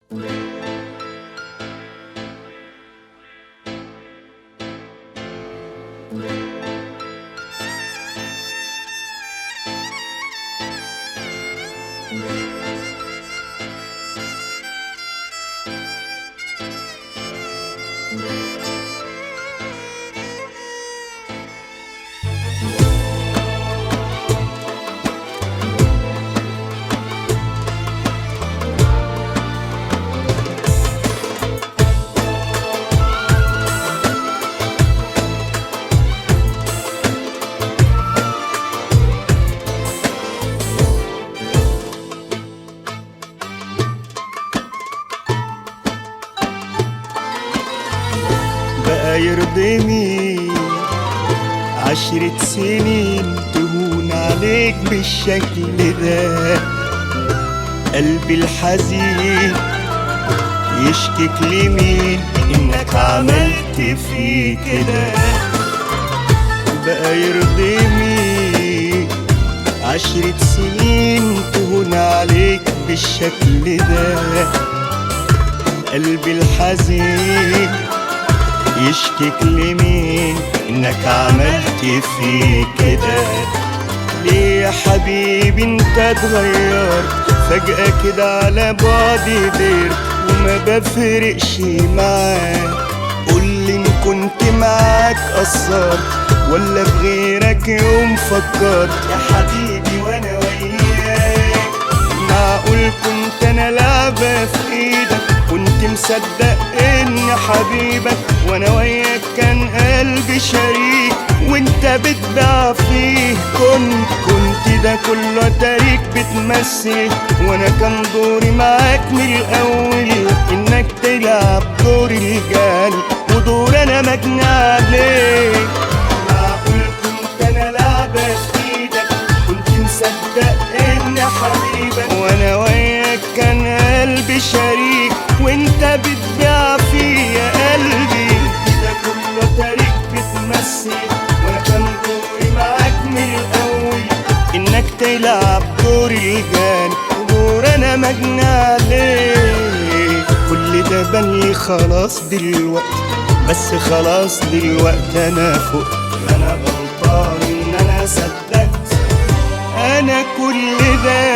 بقى يرضي مين عشرة سنين تهون عليك بالشكل ده قلبي الحزين يشكك لمين انك عملت فيه كده بقى يرضي مين عشرة سنين تهون عليك بالشكل ده قلبي الحزين يشكك لمين انك عملت فيه كده ليه يا حبيبي انت اتغيرت فجأة كده على بعدي دير وما بفرقش معاك قولي ان كنت معاك قصرت ولا بغيرك يوم فكرت يا حبيبي وانا وياك معقول كنت انا لعبة في ايدك كنت مصدق ان حبيبك وانا وياك كان قلبي شريك وانت بتباع فيه كنت كنت ده كله تاريك بتمثل وانا كان دوري معاك من الاول انك تلعب دور الجاني ودور انا مجني عليك معقول كنت انا لعبة في ايدك كنت مصدق ان حبيبك وانا وياك كان قلبي شريك وانت بتبيع فيا قلبي ده كله تاريخ بتمثل وانا كان دوري معاك من الاول انك تلعب دور الجاني ودور انا مجني عليك كل ده بني خلاص دلوقتي بس خلاص دلوقتي انا فوق انا غلطان ان انا صدقت انا كل ده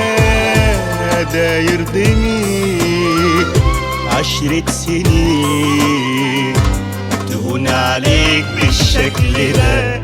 ده يرضيني عشرة سنين تهون عليك بالشكل ده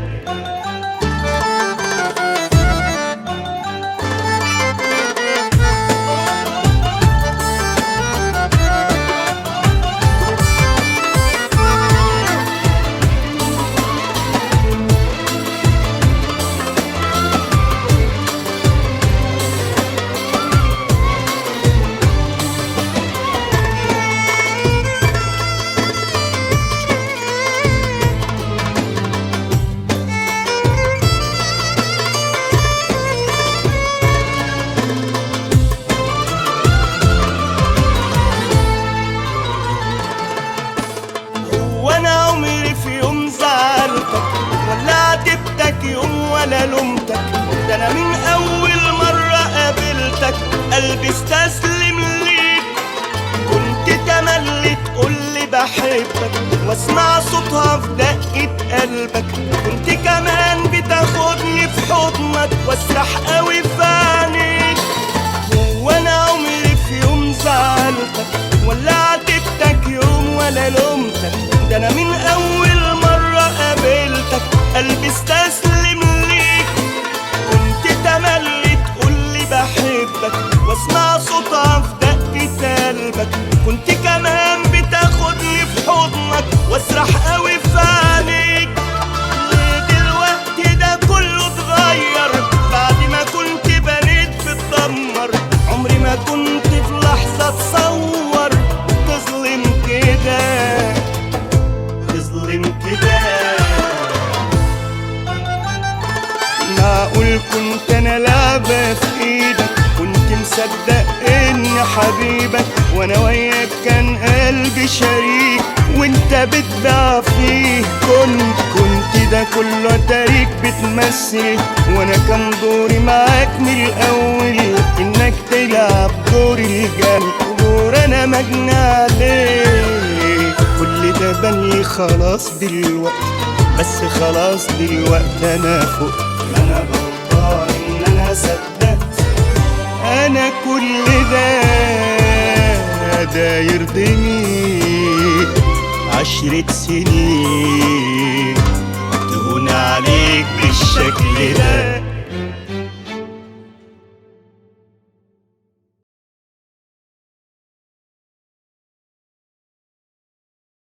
وانا عمري في يوم زعلتك ولا عاتبتك يوم ولا لومتك ده انا من اول مرة قابلتك قلبي استسلم ليك كنت تملي تقولي بحبك واسمع صوتها في دقة قلبك كنت كمان بتاخدني في حضنك واسرح قوي في عينيك وانا عمري في يوم زعلتك ولا عاتبتك يوم ولا لومتك ده انا من اول مرة قابلتك قلبي استسلم ليك كنت تملي تقولي بحبك واسمع صوتها في دقة قلبك كنت كمان بتاخدني في حضنك واسرح قوي في عينيك ليه دلوقتي ده كله اتغير بعد ما كنت بنيت بتدمر عمري ما كنت في لحظة اتصور تظلم كده تظلم كده معقول كنت انا لعبة في ايدك كنت مصدق ان حبيبك وانا وياك كان قلبي شريك وانت بتباع فيه كنت كنت ده كله تاريخ بتمثل وانا كان دوري معاك من الاول انك تلعب دور الجاني دور انا مجني عليه كل ده بني خلاص دلوقتي بس خلاص دلوقتي انا فوق ما انا غلطان ان انا صدقت انا كل ده ده يرضيني عشرة سنين تهون عليك بالشكل ده